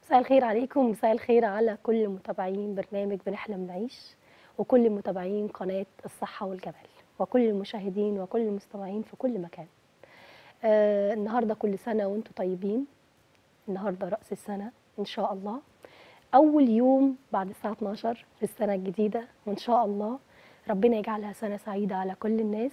مساء الخير عليكم مساء الخير على كل متابعين برنامج بنحلم نعيش وكل متابعين قناة الصحة والجمال وكل المشاهدين وكل المستمعين في كل مكان آه النهاردة كل سنة وانتم طيبين النهاردة رأس السنة إن شاء الله أول يوم بعد الساعة 12 في السنة الجديدة وإن شاء الله ربنا يجعلها سنة سعيدة على كل الناس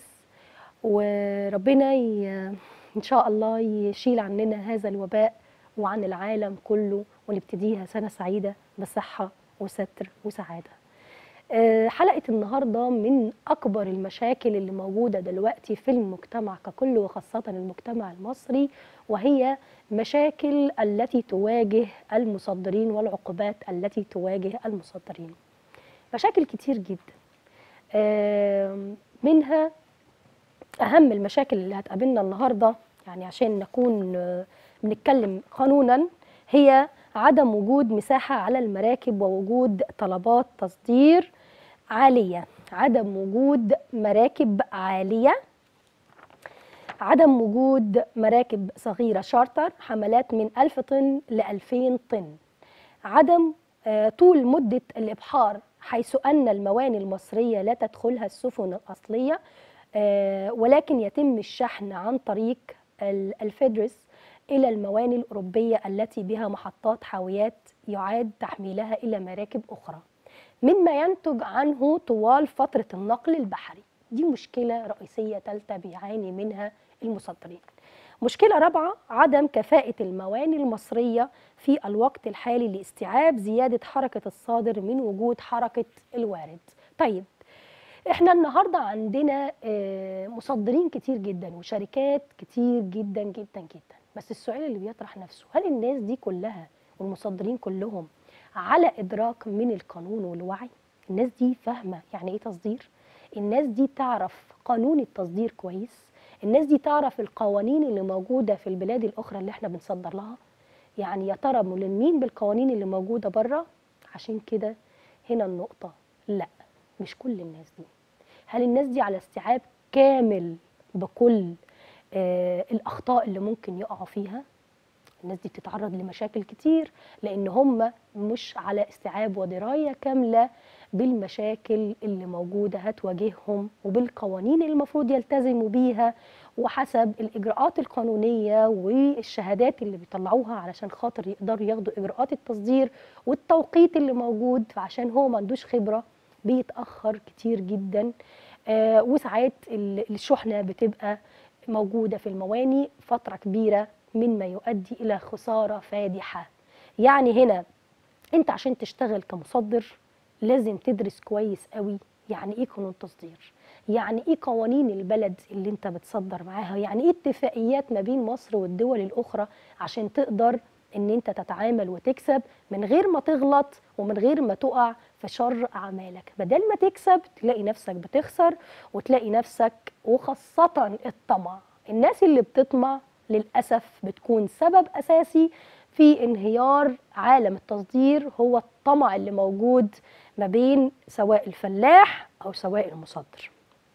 وربنا ي... إن شاء الله يشيل عننا هذا الوباء وعن العالم كله ونبتديها سنة سعيدة بصحة وستر وسعادة آه، حلقة النهاردة من أكبر المشاكل اللي موجودة دلوقتي في المجتمع ككل وخاصة المجتمع المصري وهي مشاكل التي تواجه المصدرين والعقوبات التي تواجه المصدرين مشاكل كتير جدا آه، منها أهم المشاكل اللي هتقابلنا النهاردة يعني عشان نكون آه، بنتكلم قانونا هي عدم وجود مساحة على المراكب ووجود طلبات تصدير عالية عدم وجود مراكب عالية عدم وجود مراكب صغيرة شارتر حملات من 1000 طن ل 2000 طن عدم آه، طول مدة الإبحار حيث أن الموانئ المصرية لا تدخلها السفن الأصلية آه، ولكن يتم الشحن عن طريق ال- الفيدرس إلى الموانئ الأوروبية التي بها محطات حاويات يعاد تحميلها إلى مراكب أخرى مما ينتج عنه طوال فترة النقل البحري دي مشكلة رئيسية ثالثة بيعاني منها المصدرين مشكلة رابعة عدم كفاءة الموانئ المصرية في الوقت الحالي لاستيعاب زيادة حركة الصادر من وجود حركة الوارد طيب احنا النهارده عندنا آه، مصدرين كتير جدا وشركات كتير جدا جدا جدا بس السؤال اللي بيطرح نفسه هل الناس دي كلها والمصدرين كلهم على ادراك من القانون والوعي الناس دي فاهمه يعني ايه تصدير الناس دي تعرف قانون التصدير كويس الناس دي تعرف القوانين اللي موجوده في البلاد الاخرى اللي احنا بنصدر لها يعني يا ترى ملمين بالقوانين اللي موجوده بره عشان كده هنا النقطه لا مش كل الناس دي هل الناس دي على استيعاب كامل بكل آه الاخطاء اللي ممكن يقعوا فيها الناس دي بتتعرض لمشاكل كتير لان هم مش على استيعاب ودرايه كامله بالمشاكل اللي موجوده هتواجههم وبالقوانين اللي المفروض يلتزموا بيها وحسب الاجراءات القانونيه والشهادات اللي بيطلعوها علشان خاطر يقدروا ياخدوا اجراءات التصدير والتوقيت اللي موجود فعشان هو ما عندوش خبره بيتاخر كتير جدا آه وساعات ال- الشحنه بتبقى موجوده في المواني فتره كبيره مما يؤدي الى خساره فادحه يعني هنا انت عشان تشتغل كمصدر لازم تدرس كويس قوي يعني ايه قانون تصدير يعني ايه قوانين البلد اللي انت بتصدر معاها يعني ايه اتفاقيات ما بين مصر والدول الاخرى عشان تقدر ان انت تتعامل وتكسب من غير ما تغلط ومن غير ما تقع في شر اعمالك بدل ما تكسب تلاقي نفسك بتخسر وتلاقي نفسك وخاصه الطمع الناس اللي بتطمع للاسف بتكون سبب اساسي في انهيار عالم التصدير هو الطمع اللي موجود ما بين سواء الفلاح او سواء المصدر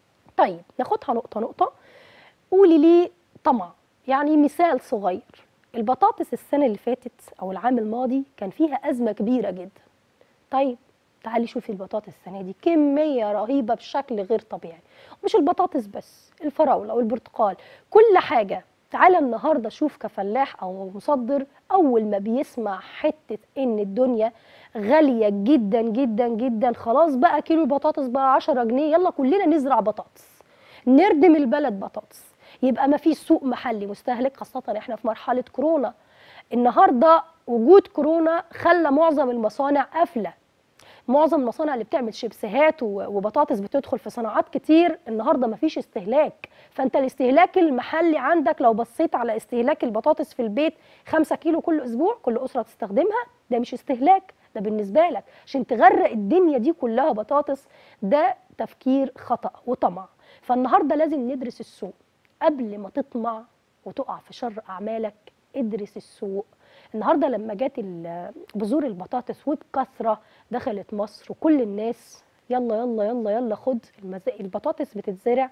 طيب ناخدها نقطه نقطه قولي لي طمع يعني مثال صغير البطاطس السنه اللي فاتت او العام الماضي كان فيها ازمه كبيره جدا طيب تعالي شوفي البطاطس السنه دي كميه رهيبه بشكل غير طبيعي مش البطاطس بس الفراوله والبرتقال كل حاجه تعالى النهارده شوف كفلاح او مصدر اول ما بيسمع حته ان الدنيا غاليه جدا جدا جدا خلاص بقى كيلو البطاطس بقى 10 جنيه يلا كلنا نزرع بطاطس نردم البلد بطاطس يبقى ما فيش سوق محلي مستهلك خاصه احنا في مرحله كورونا النهارده وجود كورونا خلى معظم المصانع قافله معظم المصانع اللي بتعمل شيبسيهات و- وبطاطس بتدخل في صناعات كتير النهارده مفيش استهلاك فانت الاستهلاك المحلي عندك لو بصيت على استهلاك البطاطس في البيت 5 كيلو كل اسبوع كل اسره تستخدمها ده مش استهلاك ده بالنسبه لك عشان تغرق الدنيا دي كلها بطاطس ده تفكير خطا وطمع فالنهارده لازم ندرس السوق قبل ما تطمع وتقع في شر اعمالك ادرس السوق النهارده لما جت ال- بذور البطاطس وبكثره دخلت مصر وكل الناس يلا يلا يلا يلا خد المز... البطاطس بتتزرع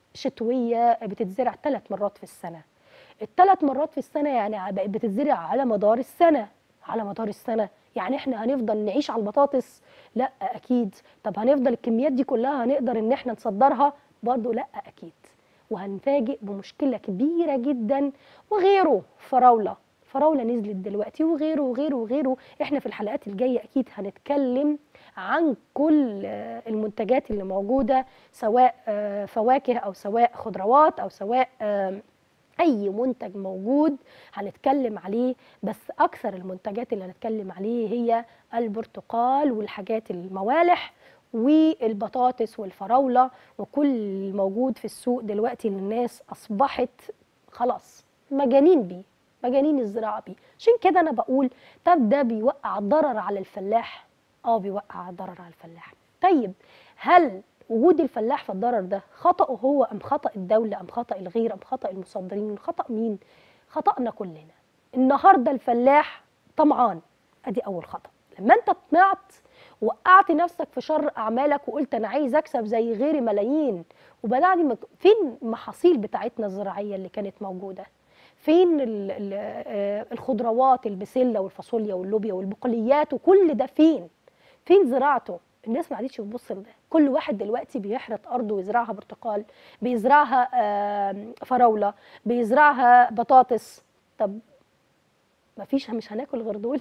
شتويه بتتزرع ثلاث مرات في السنه الثلاث مرات في السنه يعني بقت بتتزرع على مدار السنه على مدار السنه يعني احنا هنفضل نعيش على البطاطس لا اكيد طب هنفضل الكميات دي كلها هنقدر ان احنا نصدرها برضو لا اكيد وهنفاجئ بمشكله كبيره جدا وغيره فراوله فراوله نزلت دلوقتي وغيره وغيره وغيره احنا في الحلقات الجايه اكيد هنتكلم عن كل آه، المنتجات اللي موجوده سواء آه، فواكه او سواء خضروات او سواء آم، اي منتج موجود هنتكلم عليه بس اكثر المنتجات اللي هنتكلم عليه هي البرتقال والحاجات الموالح والبطاطس والفراوله وكل موجود في السوق دلوقتي اللي الناس اصبحت خلاص مجانين بيه مجانين الزراعه بيه عشان كده انا بقول طب ده بيوقع ضرر على الفلاح اه بيوقع ضرر على الفلاح طيب هل وجود الفلاح في الضرر ده خطأه هو ام خطأ الدوله ام خطأ الغير ام خطأ المصدرين خطأ مين خطأنا كلنا النهارده الفلاح طمعان ادي اول خطأ لما انت طمعت وقعت نفسك في شر اعمالك وقلت انا عايز اكسب زي غيري ملايين وبدأني مك... فين المحاصيل بتاعتنا الزراعيه اللي كانت موجوده فين ال ال آه، الخضروات البسله والفاصوليا واللوبيا والبقوليات وكل ده فين فين زراعته الناس ما عادتش بتبص لده كل واحد دلوقتي بيحرث ارضه ويزرعها برتقال بيزرعها آم، فراوله بيزرعها بطاطس طب ما فيش مش هناكل غير دول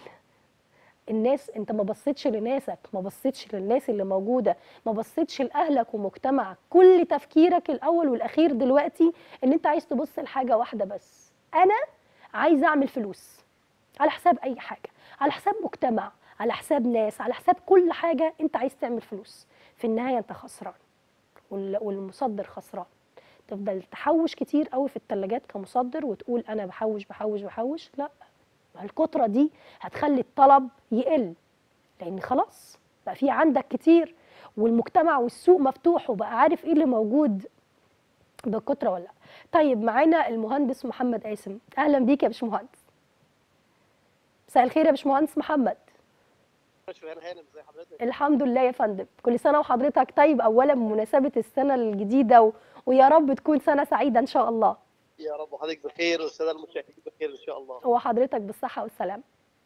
الناس انت ما بصيتش لناسك ما بصيتش للناس اللي موجوده ما بصيتش لاهلك ومجتمعك كل تفكيرك الاول والاخير دلوقتي ان انت عايز تبص لحاجه واحده بس انا عايز اعمل فلوس على حساب اي حاجه على حساب مجتمع على حساب ناس على حساب كل حاجه انت عايز تعمل فلوس في النهايه انت خسران وال- والمصدر خسران تفضل تحوش كتير قوي في الثلاجات كمصدر وتقول انا بحوش بحوش بحوش لا ما الكتره دي هتخلي الطلب يقل لان خلاص بقى في عندك كتير والمجتمع والسوق مفتوح وبقى عارف ايه اللي موجود بالكتره ولا لا طيب معانا المهندس محمد قاسم اهلا بيك يا باشمهندس مساء الخير يا باشمهندس محمد شويان هانم زي حضرتك الحمد لله يا فندم كل سنه وحضرتك طيب اولا بمناسبه السنه الجديده و... ويا رب تكون سنه سعيده ان شاء الله يا رب وحضرتك بخير والساده المشاهدين بخير ان شاء الله وحضرتك بالصحه والسلامه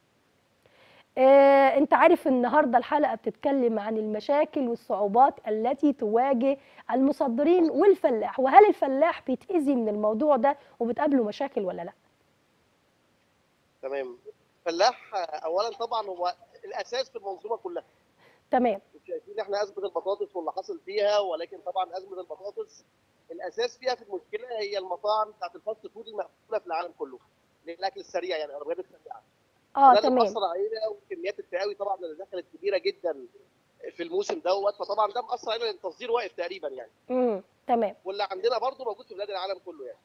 آه، انت عارف النهارده الحلقه بتتكلم عن المشاكل والصعوبات التي تواجه المصدرين والفلاح وهل الفلاح بيتأذي من الموضوع ده وبتقابله مشاكل ولا لا تمام فلاح اولا طبعا هو الاساس في المنظومه كلها تمام شايفين احنا ازمه البطاطس واللي حصل فيها ولكن طبعا ازمه البطاطس الاساس فيها في المشكله هي المطاعم بتاعت الفاست فود المقفوله في العالم كله للاكل السريع يعني الوجبات السريعه اه ده تمام مأثر علينا وكميات التقاوي طبعا اللي دخلت كبيره جدا في الموسم دوت فطبعا ده مأثر علينا لان التصدير واقف تقريبا يعني امم تمام واللي عندنا برضه موجود في بلاد العالم كله يعني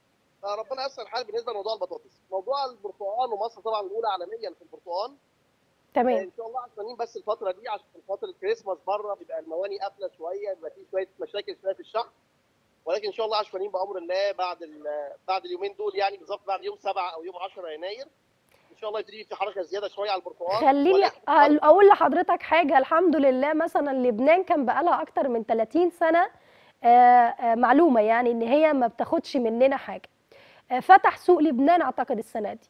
فربنا يسر الحال بالنسبه لموضوع البطاطس موضوع البرتقال ومصر طبعا الاولى عالميا في البرتقال تمام ان شاء الله عشانين بس الفتره دي عشان فتره الكريسماس بره بيبقى المواني قافله شويه بيبقى في شويه مشاكل شويه في الشحن ولكن ان شاء الله عشانين بامر الله بعد ال- بعد اليومين دول يعني بالظبط بعد يوم 7 او يوم 10 يناير ان شاء الله يبتدي في حركه زياده شويه على البرتقال خليني ولكن أقول- اقول لحضرتك حاجه الحمد لله مثلا لبنان كان بقالها اكتر من 30 سنه آه، آه، معلومه يعني ان هي ما بتاخدش مننا حاجه آه، فتح سوق لبنان اعتقد السنه دي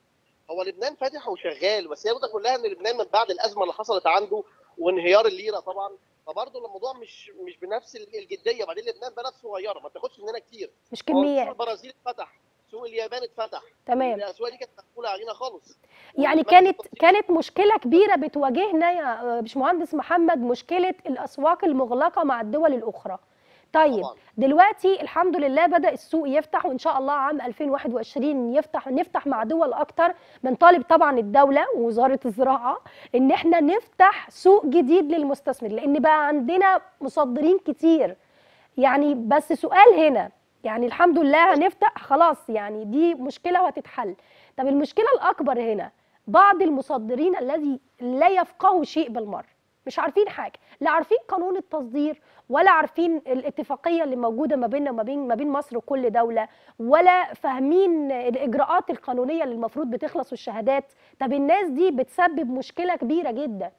هو لبنان فاتح وشغال بس هي النقطه كلها ان لبنان من بعد الازمه اللي حصلت عنده وانهيار الليره طبعا فبرضه الموضوع مش مش بنفس الجديه بعدين لبنان بلد صغيره ما بتاخدش مننا كتير مش هو سوق كميات البرازيل اتفتح سوق اليابان اتفتح تمام الاسواق دي كانت مقفوله علينا خالص يعني والأماكن كانت التصدير كانت مشكله كبيره بتواجهنا يا باشمهندس محمد مشكله الاسواق المغلقه مع الدول الاخرى طيب طبعا دلوقتي الحمد لله بدأ السوق يفتح وإن شاء الله عام 2021 يفتح نفتح مع دول أكتر بنطالب طبعا الدولة ووزارة الزراعة إن إحنا نفتح سوق جديد للمستثمر لأن بقى عندنا مصدرين كتير يعني بس سؤال هنا يعني الحمد لله هنفتح خلاص يعني دي مشكلة وهتتحل طب المشكلة الأكبر هنا بعض المصدرين الذي لا يفقهوا شيء بالمرة مش عارفين حاجة لا عارفين قانون التصدير ولا عارفين الاتفاقية اللي موجودة ما بيننا وما بين ما بين مصر وكل دولة ولا فاهمين الإجراءات القانونية اللي المفروض بتخلص والشهادات طب الناس دي بتسبب مشكلة كبيرة جدا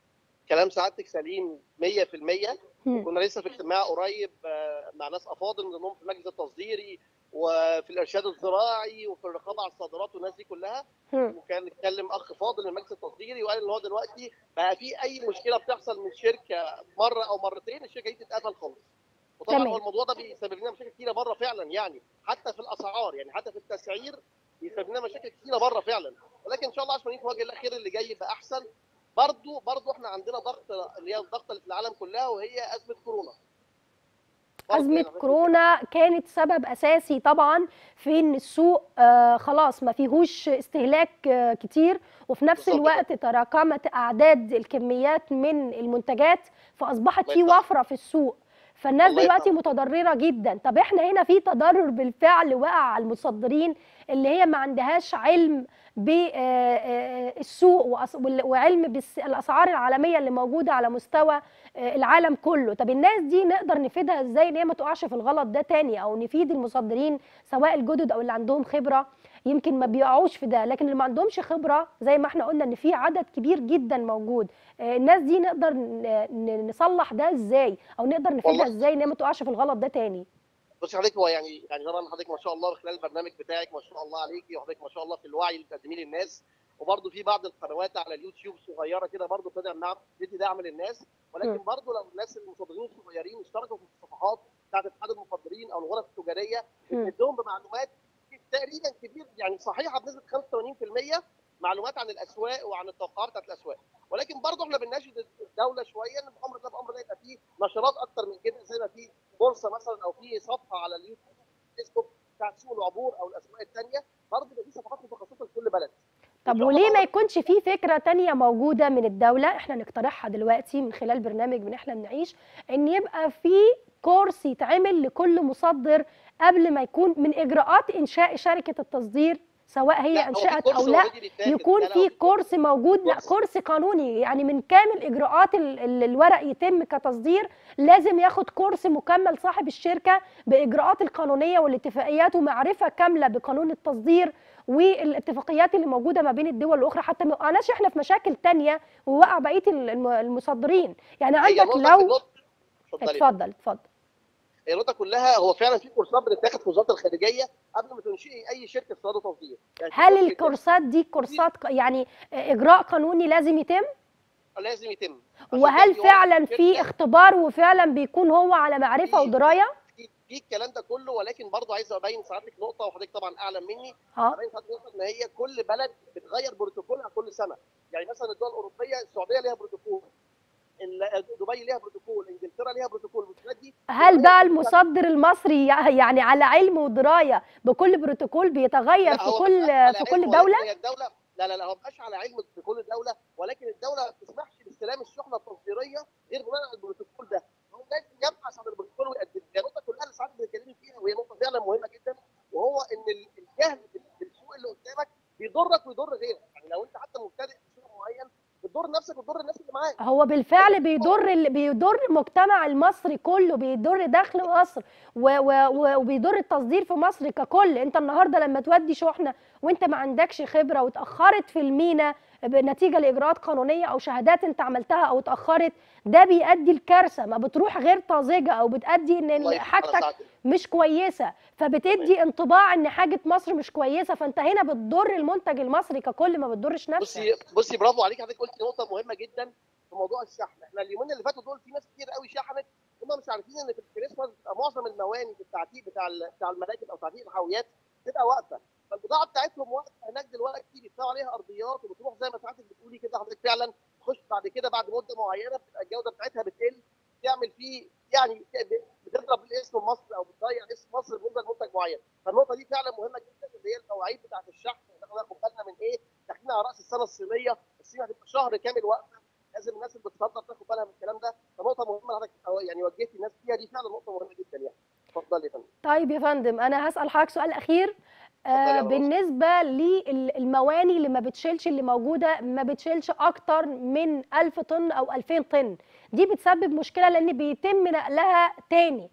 كلام سعادتك سليم 100% هم. كنا لسه في اجتماع قريب آه، مع ناس افاضل من ضمنهم في المجلس التصديري وفي الارشاد الزراعي وفي الرقابه على الصادرات والناس دي كلها هم. وكان اتكلم اخ فاضل من المجلس التصديري وقال ان هو دلوقتي بقى في اي مشكله بتحصل من شركه مره او مرتين الشركه دي تتقفل خالص وطبعا تمام. هو الموضوع ده بيسبب لنا مشاكل كتيره بره فعلا يعني حتى في الاسعار يعني حتى في التسعير بيسبب لنا مشاكل كتيره بره فعلا ولكن ان شاء الله عشان في وجه الله خير اللي جاي يبقى احسن برضو برضو احنا عندنا ضغط اللي هي الضغط اللي في العالم كلها وهي ازمه كورونا برضو أزمة يعني كورونا كانت سبب أساسي طبعا في إن السوق آه خلاص ما فيهوش استهلاك آه كتير وفي نفس بالظبط كده. الوقت تراكمت أعداد الكميات من المنتجات فأصبحت الله في يفتح. وفرة في السوق فالناس الله دلوقتي يفتح. متضررة جدا طب احنا هنا في تضرر بالفعل وقع على المصدرين اللي هي ما عندهاش علم بالسوق وعلم بالاسعار العالميه اللي موجوده على مستوى آه، العالم كله طب الناس دي نقدر نفيدها ازاي ان هي ما تقعش في الغلط ده تاني او نفيد المصدرين سواء الجدد او اللي عندهم خبره يمكن ما بيقعوش في ده لكن اللي ما عندهمش خبره زي ما احنا قلنا ان في عدد كبير جدا موجود آه، الناس دي نقدر ن- ن- نصلح ده ازاي او نقدر نفيدها والله. ازاي ان هي ما تقعش في الغلط ده تاني بصي حضرتك هو يعني يعني طبعا حضرتك ما شاء الله خلال البرنامج بتاعك ما شاء الله عليكي وحضرتك ما شاء الله في الوعي اللي بتقدميه للناس وبرده في بعض القنوات على اليوتيوب صغيره كده برده بتدعم نعم بتدي دعم للناس ولكن مم. برده لو الناس المصدرين الصغيرين اشتركوا في الصفحات بتاعت اتحاد المصدرين او الغرف التجاريه مم. بتديهم بمعلومات تقريبا كبير يعني صحيحه بنسبه 85% معلومات عن الاسواق وعن التوقعات بتاعت الاسواق ولكن برضه احنا بنناشد الدوله شويه ان بامر الله بامر الله يبقى فيه نشرات اكتر من كده زي ما في بورصه مثلا او في صفحه على اليوتيوب فيسبوك بتاعت سوق العبور او الاسواق الثانيه برضه يبقى في صفحات متخصصه لكل بلد طب إن شاء وليه الله ما يكونش في فكرة تانية موجودة من الدولة احنا نقترحها دلوقتي من خلال برنامج بنحلم نعيش ان يبقى في كورس يتعمل لكل مصدر قبل ما يكون من اجراءات انشاء شركة التصدير سواء هي لا، هو في انشأت كورس او لا already بيتاخد. يكون لا، لا، في هو كورس موجود لا كورس. كورس قانوني يعني من كامل اجراءات ال- ال- الورق يتم كتصدير لازم ياخد كورس مكمل صاحب الشركه باجراءات القانونيه والاتفاقيات ومعرفه كامله بقانون التصدير والاتفاقيات اللي موجوده ما بين الدول الاخرى حتى ما يقعناش احنا في مشاكل تانية ووقع بقيه الم- المصدرين يعني هي عندك النقطة- لو النقطة- اتفضلي اتفضل اتفضل هي النقطه كلها هو فعلا في كورسات بتتاخد في وزاره الخارجيه قبل ما تنشئي اي شركه استيراد وتصدير يعني في هل كورس الكورسات دي كورسات ق- يعني اجراء قانوني لازم يتم لازم يتم عشان وهل تاني فعلا واحد في شركة اختبار وفعلا بيكون هو على معرفه في- ودرايه في في الكلام ده كله ولكن برضه عايز ابين سعادتك نقطه وحضرتك طبعا اعلم مني اه ابين سعادتك نقطه ان هي كل بلد بتغير بروتوكولها كل سنه يعني مثلا الدول الاوروبيه السعوديه ليها بروتوكول ال- دبي ليها بروتوكول انجلترا ليها بروتوكول البلاد دي هل بتغير بقى كل سنة. المصدر المصري يع- يعني على علم ودرايه بكل بروتوكول بيتغير لا، في هو كل بيبقى على في علم كل ولكن دوله هي الدوله لا لا لا هو مبقاش على علم في كل دوله ولكن الدوله ما بتسمحش باستلام الشحنه التصديريه غير بناء على البروتوكول ده هو لازم يبحث عن البروتوكول ويقدم هي النقطه كلها اللي ساعات بنتكلم فيها وهي نقطه فعلا مهمه جدا وهو ان ال- الجهل بال- بالسوق اللي قدامك بيضرك ويضر غيرك يعني لو انت حتى مبتدئ في سوق معين بتضر نفسك وتضر الناس اللي معاك هو بالفعل بيضر ال- بيضر المجتمع المصري كله بيضر دخل مصر و- و- و- وبيضر التصدير في مصر ككل انت النهارده لما تودي شحنه وانت ما عندكش خبره واتاخرت في المينا نتيجه لاجراءات قانونيه او شهادات انت عملتها او اتاخرت ده بيؤدي الكارثه ما بتروح غير طازجه او بتؤدي ان الله ال- يفتح على حاجتك سعادتك. مش كويسه فبتدي انطباع ان حاجه مصر مش كويسه فانت هنا بتضر المنتج المصري ككل ما بتضرش نفسك بصي بصي برافو عليك حضرتك قلت نقطه مهمه جدا في موضوع الشحن احنا اليومين اللي فاتوا دول في ناس كتير قوي شحنت هم مش عارفين ان في الكريسماس بتبقى معظم المواني في التعتيق بتاع ال- بتاع المراكب او تعتيق الحاويات بتبقى واقفه فالبضاعه بتاعتهم واقفه هناك دلوقتي بيدفعوا عليها ارضيات وبتروح زي ما ساعتك بتقولي كده حضرتك فعلا تخش بعد كده بعد مده معينه بتبقى الجوده بتاعتها بتقل تعمل فيه يعني بتضرب الاسم مصر او بتضيع اسم مصر بالنسبه لمنتج معين فالنقطه دي فعلا مهمه جدا اللي هي المواعيد بتاعت الشحن ناخد بالنا من ايه داخلين على راس السنه الصينيه الصين هتبقى شهر كامل واقفه لازم الناس اللي بتصدر تاخد بالها من الكلام ده فنقطه مهمه حضرتك أو يعني وجهتي الناس فيها دي فعلا نقطه مهمه جدا يعني اتفضل يا فندم طيب يا فندم انا هسال حضرتك سؤال اخير اتفضل يا آه رؤوف. بالنسبه للمواني اللي ما بتشيلش اللي موجوده ما بتشيلش اكتر من 1000 طن او 2000 طن دي بتسبب مشكله لان بيتم نقلها تاني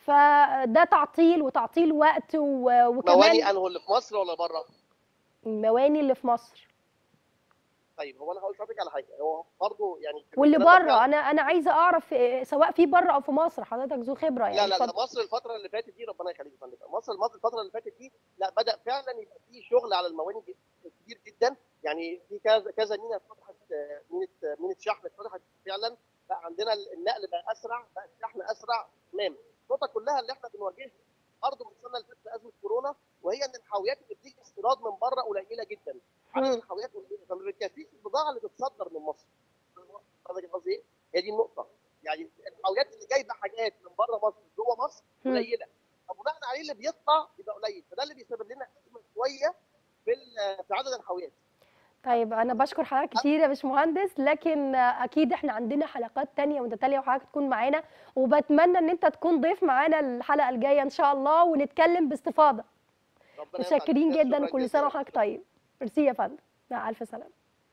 فده تعطيل وتعطيل وقت و- وكمان مواني انه اللي في مصر ولا بره؟ المواني اللي في مصر طيب هو انا هقول لحضرتك على حاجه هو برضه يعني في واللي الكلام ده بره فعلاً- انا انا عايزه اعرف إيه، سواء في بره او في مصر حضرتك ذو خبره يعني لا لا لا اتفضل. مصر الفترة اللي فاتت دي ربنا يخليك يا فندم مصر مصر الفترة اللي فاتت دي لا بدأ فعلا يبقى في شغل على الموانئ جد- كتير جدا يعني في كذا كذا مينا اتفتحت آه، مينة آه، مينة شحن اتفتحت فعلا بقى عندنا النقل بقى أسرع بقى الشحن أسرع تمام النقطة كلها اللي احنا بنواجهها برضه من السنة اللي فاتت أزمة كورونا وهي إن الحاويات اللي بتيجي استيراد من بره قليلة جدا عدد مم. الحاويات قليلة فما بتكفيش البضاعة اللي تتصدر من مصر حضرتك قصدي إيه؟ هي دي النقطة يعني الحاويات اللي جايبة حاجات من بره مصر جوه مصر مم. قليله فبناء عليه اللي بيطلع يبقى قليل فده اللي بيسبب لنا ازمه شويه في ال- في عدد الحاويات طيب انا بشكر حضرتك كتير يا باشمهندس لكن آه، اكيد احنا عندنا حلقات تانية متتاليه وحضرتك تكون معانا وبتمنى ان انت تكون ضيف معانا الحلقه الجايه ان شاء الله ونتكلم باستفاضه ربنا ينفع متشكرين بيك. جدا شكراً وكل جزيلاً. سنه وحضرتك طيب ميرسي يا فندم مع الف سلامه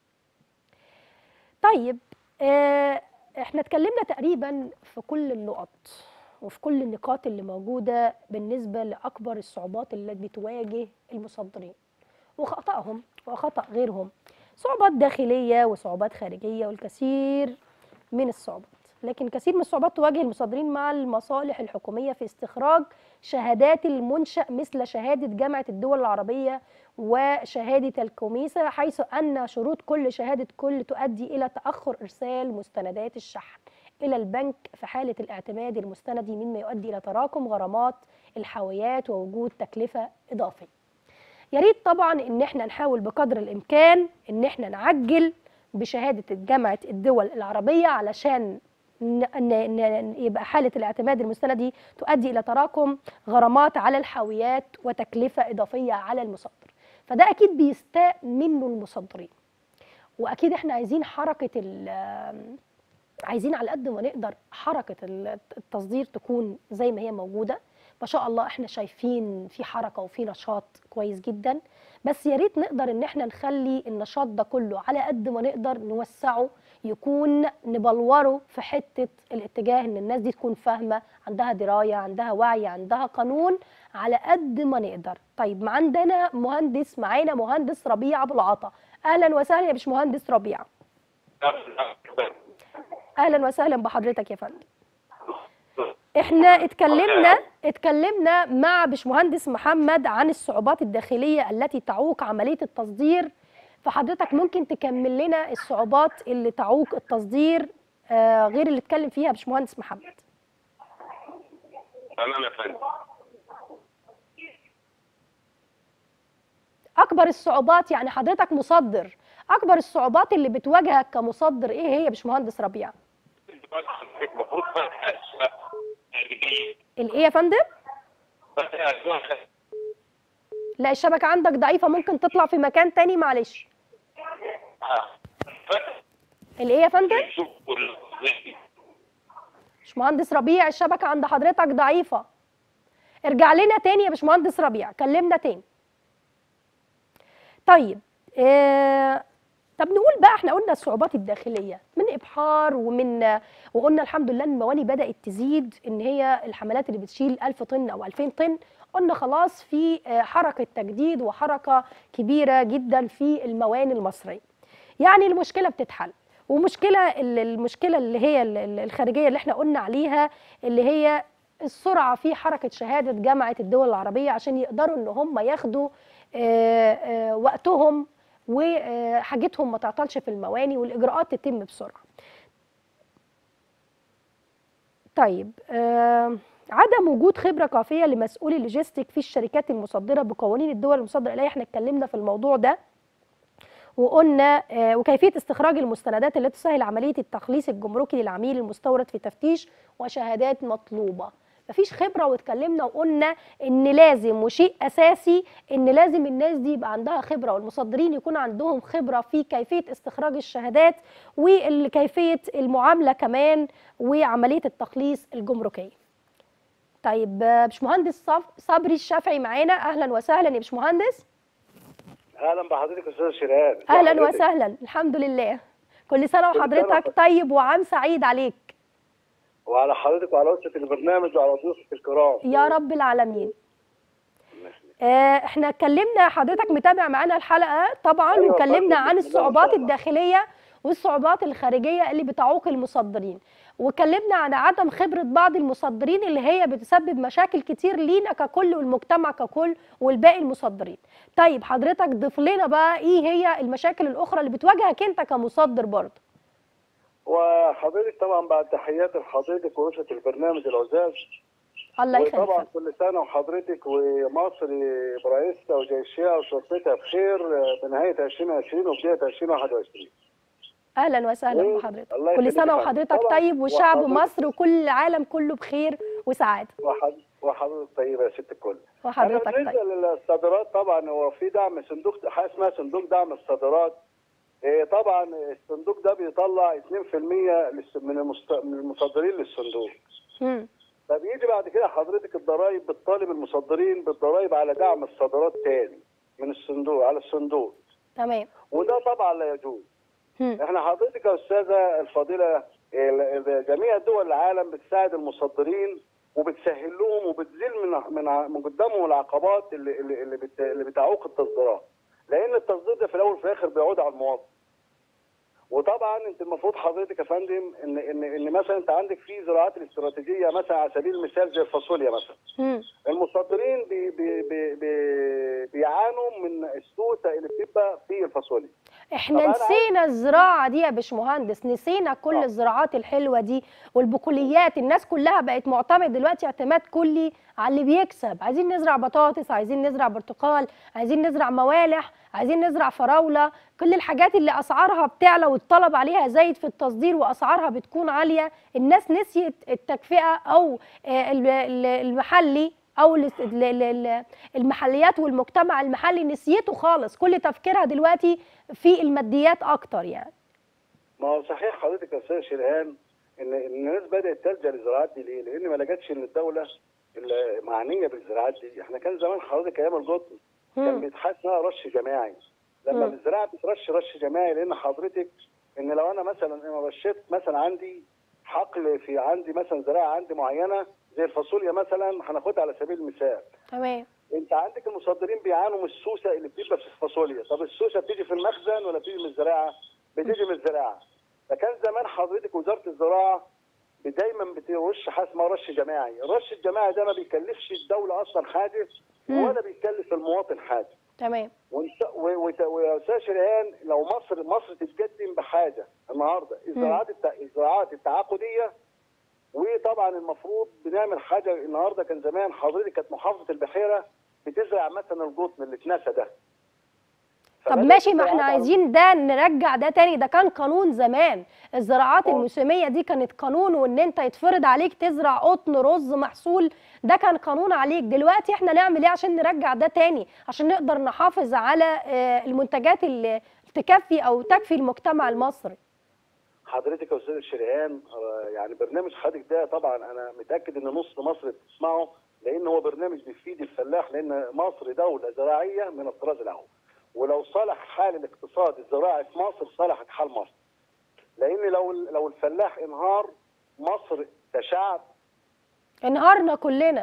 طيب آه، احنا اتكلمنا تقريبا في كل النقط وفي كل النقاط اللي موجوده بالنسبه لاكبر الصعوبات اللي بتواجه المصدرين وخطأهم وخطأ غيرهم صعوبات داخليه وصعوبات خارجيه والكثير من الصعوبات لكن كثير من الصعوبات تواجه المصدرين مع المصالح الحكوميه في استخراج شهادات المنشأ مثل شهاده جامعه الدول العربيه وشهاده الكوميسه حيث ان شروط كل شهاده كل تؤدي الى تاخر ارسال مستندات الشحن الى البنك في حاله الاعتماد المستندي مما يؤدي الى تراكم غرامات الحاويات ووجود تكلفه اضافيه. يا ريت طبعا ان احنا نحاول بقدر الامكان ان احنا نعجل بشهاده جامعه الدول العربيه علشان ن- ن- ن- يبقى حاله الاعتماد المستندي تؤدي الى تراكم غرامات على الحاويات وتكلفه اضافيه على المصدر. فده اكيد بيستاء منه المصدرين. واكيد احنا عايزين حركه ال- عايزين على قد ما نقدر حركه ال- التصدير تكون زي ما هي موجوده ما شاء الله احنا شايفين في حركه وفي نشاط كويس جدا بس يا ريت نقدر ان احنا نخلي النشاط ده كله على قد ما نقدر نوسعه يكون نبلوره في حته الاتجاه ان الناس دي تكون فاهمه عندها درايه عندها وعي عندها قانون على قد ما نقدر طيب ما عندنا مهندس معانا مهندس ربيع ابو العطا اهلا وسهلا يا باشمهندس ربيع اهلا وسهلا بحضرتك يا فندم احنا اتكلمنا اتكلمنا مع باشمهندس محمد عن الصعوبات الداخليه التي تعوق عمليه التصدير فحضرتك ممكن تكمل لنا الصعوبات اللي تعوق التصدير آه غير اللي اتكلم فيها باشمهندس محمد تمام يا فندم اكبر الصعوبات يعني حضرتك مصدر اكبر الصعوبات اللي بتواجهك كمصدر ايه هي يا باشمهندس ربيع المفروض فتح الايه يا فندم لا الشبكه عندك ضعيفه ممكن تطلع في مكان تاني معلش الايه يا فندم باشمهندس ربيع الشبكه عند حضرتك ضعيفه ارجع لنا تاني يا باشمهندس ربيع كلمنا تاني طيب آه طب نقول بقى احنا قلنا الصعوبات الداخليه من ابحار ومن وقلنا الحمد لله ان المواني بدات تزيد ان هي الحملات اللي بتشيل 1000 طن او 2000 طن قلنا خلاص في آه، حركه تجديد وحركه كبيره جدا في المواني المصريه يعني المشكله بتتحل ومشكله ال- المشكله اللي هي ال- ال- الخارجيه اللي احنا قلنا عليها اللي هي السرعه في حركه شهاده جامعه الدول العربيه عشان يقدروا ان هم ياخدوا آه، آه، وقتهم وحاجتهم ما تعطلش في المواني والاجراءات تتم بسرعه. طيب آه، عدم وجود خبره كافيه لمسؤولي اللوجيستيك في الشركات المصدره بقوانين الدول المصدر اليها احنا اتكلمنا في الموضوع ده وقلنا آه، وكيفيه استخراج المستندات التي تسهل عمليه التخليص الجمركي للعميل المستورد في تفتيش وشهادات مطلوبه مفيش خبره واتكلمنا وقلنا ان لازم وشيء اساسي ان لازم الناس دي يبقى عندها خبره والمصدرين يكون عندهم خبره في كيفيه استخراج الشهادات وكيفيه المعامله كمان وعمليه التخليص الجمركيه طيب آه، باشمهندس صف- صبري الشافعي معانا اهلا وسهلا يا باشمهندس اهلا بحضرتك يا استاذ شيران ازي اهلا حضرتك؟ وسهلا الحمد لله كل سنه كل سنة وحضرتك وحضرتك. طيب وعام سعيد عليك وعلى حضرتك وعلى اسره البرنامج وعلى ضيوفك الكرام يا رب العالمين الله يخليك. آه، احنا اتكلمنا حضرتك متابع معانا الحلقه طبعا أيوة، واتكلمنا فاكر. عن بسم الله ما الصعوبات شاء الله. الداخليه والصعوبات الخارجيه اللي بتعوق المصدرين واتكلمنا عن عدم خبره بعض المصدرين اللي هي بتسبب مشاكل كتير لينا ككل والمجتمع ككل والباقي المصدرين طيب حضرتك ضيف لنا بقى ايه هي المشاكل الاخرى اللي بتواجهك انت كمصدر برضه وحضرتك طبعا بعد تحياتي لحضرتك ورؤسة البرنامج العزاز الله وطبعا يخليك كل سنة وحضرتك ومصر برئيسها وجيشها وشرطتها بخير بنهاية 2020 وبداية 2021 اهلا وسهلا إيه، بحضرتك الله كل يخليك سنه يا فندم. وحضرتك طبعاً طيب وشعب وحضرتك- مصر وكل العالم كله بخير وسعاده وحض- وحضرتك طيبة يا ست الكل أنا وحضرتك بالنسبة طيب للصادرات طبعا هو في دعم صندوق حاجة اسمها صندوق دعم الصادرات إيه، طبعا الصندوق ده بيطلع 2% للس- من المست- من المصدرين للصندوق مم. فبيجي بعد كده حضرتك الضرايب بتطالب المصدرين بالضرايب على دعم الصادرات تاني من الصندوق على الصندوق تمام وده طبعا لا يجوز مم. احنا حضرتك يا استاذه الفضيله ال- ال- جميع دول العالم بتساعد المصدرين وبتسهل لهم وبتزيل من من ع- من قدامهم العقبات اللي اللي اللي, بت اللي بتعوق التصديرات لان التصدير ده في الاول وفي الاخر بيعود على المواطن وطبعا انت المفروض حضرتك يا فندم ان ان ان مثلا انت عندك في زراعات الاستراتيجيه مثلا على سبيل المثال زي الفاصوليا مثلا مم. المصدرين بي بي بي بي بيعانوا من السوسه اللي بتبقى في الفاصوليا احنا طب أنا نسينا الزراعه دي يا باشمهندس نسينا كل آه. الزراعات الحلوه دي والبقوليات الناس كلها بقت معتمد دلوقتي اعتماد كلي على اللي بيكسب عايزين نزرع بطاطس عايزين نزرع برتقال عايزين نزرع موالح عايزين نزرع فراوله كل الحاجات اللي اسعارها بتعلى والطلب عليها زايد في التصدير واسعارها بتكون عاليه الناس نسيت التكفئه او آه، ال- ال- المحلي او ال- ال- ال- ال- المحليات والمجتمع المحلي نسيته خالص كل تفكيرها دلوقتي في الماديات اكتر يعني ما هو صحيح حضرتك يا استاذ شرهان ان إن الناس بدات تلجا للزراعات دي ليه؟ لان ما لقتش ان الدوله المعنيه بالزراعات دي، احنا كان زمان حضرتك ايام القطن كان مم. بيتحس انها رش جماعي. لما مم. الزراعه بترش رش جماعي لان حضرتك ان لو انا مثلا انا رشيت مثلا عندي حقل في عندي مثلا زراعه عندي معينه زي الفاصوليا مثلا هناخدها على سبيل المثال. تمام انت عندك المصدرين بيعانوا من السوسه اللي بتبقى في الفاصوليا، طب السوسه بتيجي في المخزن ولا بتيجي من الزراعه؟ بتيجي من الزراعه. فكان زمان حضرتك وزاره الزراعه دايما بترش حاجه اسمها رش جماعي، الرش الجماعي ده ما بيكلفش الدوله اصلا حاجه مم. ولا بيكلف المواطن حاجه. تمام وإنت- و- وت- ويا استاذ شريهان لو مصر مصر تتقدم بحاجه النهارده الزراعات الت- الزراعات التعاقديه وطبعا المفروض بنعمل حاجه النهارده كان زمان حضرتك كانت محافظه البحيره بتزرع مثلا القطن اللي اتنسى ده طب فبدأت ماشي ما احنا الزراعات على- عايزين ده نرجع ده تاني ده كان قانون زمان الزراعات آه. الموسميه دي كانت قانون وان انت يتفرض عليك تزرع قطن رز محصول ده كان قانون عليك دلوقتي احنا نعمل ايه عشان نرجع ده تاني عشان نقدر نحافظ على آه، المنتجات اللي تكفي او تكفي المجتمع المصري حضرتك يا استاذ شريهان آه، يعني برنامج حضرتك ده طبعا انا متاكد ان نص مصر بتسمعه لان هو برنامج بيفيد الفلاح لان مصر دوله زراعيه من الطراز الاول ولو صلح حال الاقتصاد الزراعي في مصر صلحت حال مصر لان لو لو الفلاح انهار مصر كشعب انهارنا كلنا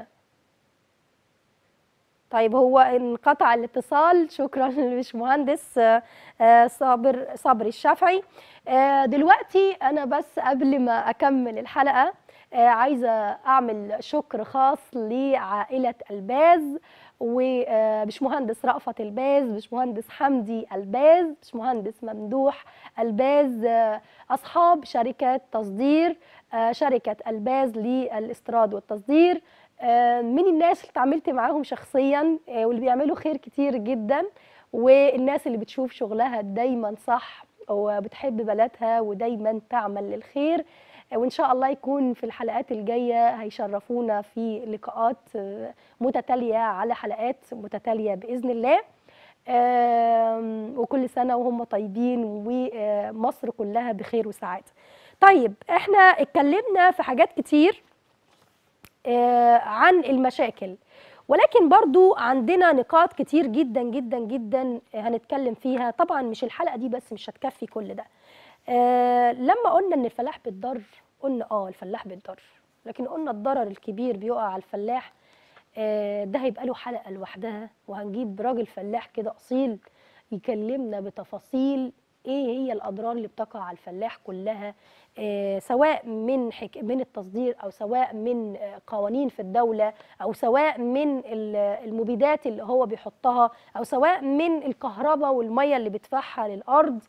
طيب هو انقطع الاتصال شكرا للبشمهندس آه، آه، صابر صبري الشافعي آه، دلوقتي انا بس قبل ما اكمل الحلقه آه، عايزه اعمل شكر خاص لعائله الباز وبشمهندس رأفت الباز بشمهندس حمدي الباز بشمهندس ممدوح الباز آه، اصحاب شركه تصدير آه، شركه الباز للاستيراد والتصدير آه، من الناس اللي اتعاملت معاهم شخصيا آه، واللي بيعملوا خير كتير جدا والناس اللي بتشوف شغلها دايما صح وبتحب بلدها ودايما تعمل للخير آه، وان شاء الله يكون في الحلقات الجايه هيشرفونا في لقاءات آه، متتاليه على حلقات متتاليه باذن الله آم، وكل سنه وهم طيبين ومصر كلها بخير وسعاده طيب احنا اتكلمنا في حاجات كتير آه، عن المشاكل ولكن برضو عندنا نقاط كتير جدا جدا جدا هنتكلم فيها طبعا مش الحلقة دي بس مش هتكفي كل ده آه، لما قلنا ان الفلاح بيتضر قلنا اه الفلاح بيتضر لكن قلنا الضرر الكبير بيقع على الفلاح آه، ده هيبقى له حلقه لوحدها وهنجيب راجل فلاح كده اصيل يكلمنا بتفاصيل ايه هي الاضرار اللي بتقع على الفلاح كلها آه، سواء من حك... من التصدير او سواء من آه، قوانين في الدوله او سواء من ال- المبيدات اللي هو بيحطها او سواء من الكهرباء والميه اللي بيدفعها للارض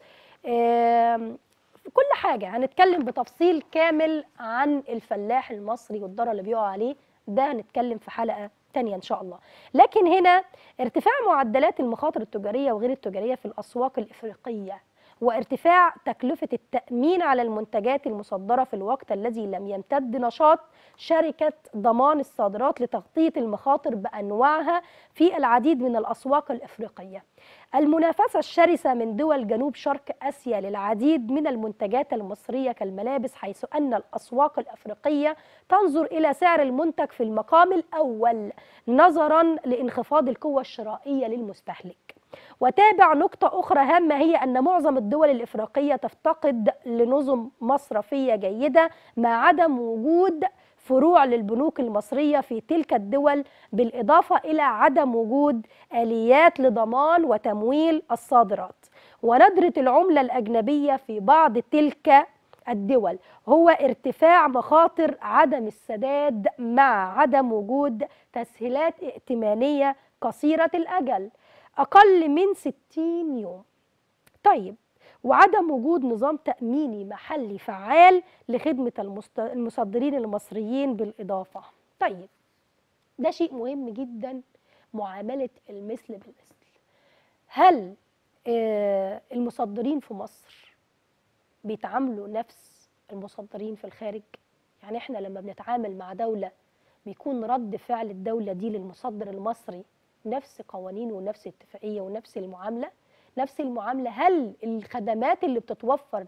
آم، في كل حاجه هنتكلم بتفصيل كامل عن الفلاح المصري والضرر اللي بيقع عليه ده هنتكلم في حلقه تانية ان شاء الله لكن هنا ارتفاع معدلات المخاطر التجاريه وغير التجاريه في الاسواق الافريقيه وارتفاع تكلفة التأمين على المنتجات المصدرة في الوقت الذي لم يمتد نشاط شركة ضمان الصادرات لتغطية المخاطر بأنواعها في العديد من الأسواق الإفريقية. المنافسة الشرسة من دول جنوب شرق آسيا للعديد من المنتجات المصرية كالملابس حيث أن الأسواق الأفريقية تنظر إلى سعر المنتج في المقام الأول نظرا لانخفاض القوة الشرائية للمستهلك. وتابع نقطة أخرى هامة هي أن معظم الدول الإفريقية تفتقد لنظم مصرفية جيدة مع عدم وجود فروع للبنوك المصرية في تلك الدول بالإضافة إلى عدم وجود آليات لضمان وتمويل الصادرات وندرة العملة الأجنبية في بعض تلك الدول هو ارتفاع مخاطر عدم السداد مع عدم وجود تسهيلات ائتمانية قصيرة الأجل أقل من 60 يوم طيب وعدم وجود نظام تأميني محلي فعال لخدمة المست- المصدرين المصريين بالإضافة طيب ده شيء مهم جدا معاملة المثل بالمثل هل آه، المصدرين في مصر بيتعاملوا نفس المصدرين في الخارج يعني احنا لما بنتعامل مع دولة بيكون رد فعل الدولة دي للمصدر المصري نفس قوانين ونفس اتفاقية ونفس المعاملة نفس المعاملة هل الخدمات اللي بتتوفر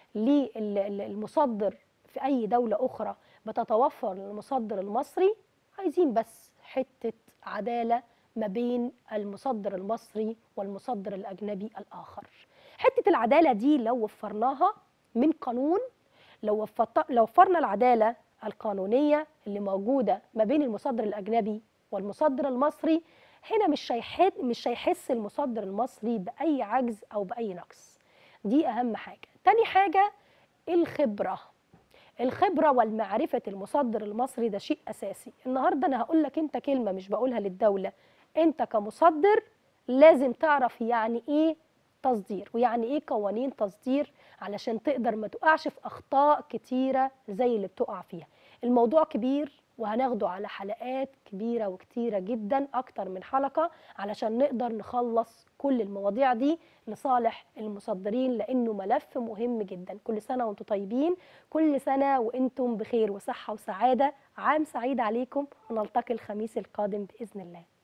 للمصدر في أي دولة أخرى بتتوفر للمصدر المصري عايزين بس حتة عدالة ما بين المصدر المصري والمصدر الأجنبي الآخر حتة العدالة دي لو وفرناها من قانون لو وفرت- لو وفرنا العدالة القانونية اللي موجودة ما بين المصدر الأجنبي والمصدر المصري هنا مش هيحس مش هيحس المصدر المصري بأي عجز أو بأي نقص دي أهم حاجة تاني حاجة الخبرة الخبرة والمعرفة المصدر المصري ده شيء أساسي النهاردة أنا هقول لك أنت كلمة مش بقولها للدولة أنت كمصدر لازم تعرف يعني إيه تصدير ويعني إيه قوانين تصدير علشان تقدر ما تقعش في أخطاء كتيرة زي اللي بتقع فيها الموضوع كبير وهناخده على حلقات كبيرة وكتيرة جدا أكتر من حلقة علشان نقدر نخلص كل المواضيع دي لصالح المصدرين لأنه ملف مهم جدا كل سنة وانتم طيبين كل سنة وانتم بخير وصحة وسعادة عام سعيد عليكم ونلتقي الخميس القادم بإذن الله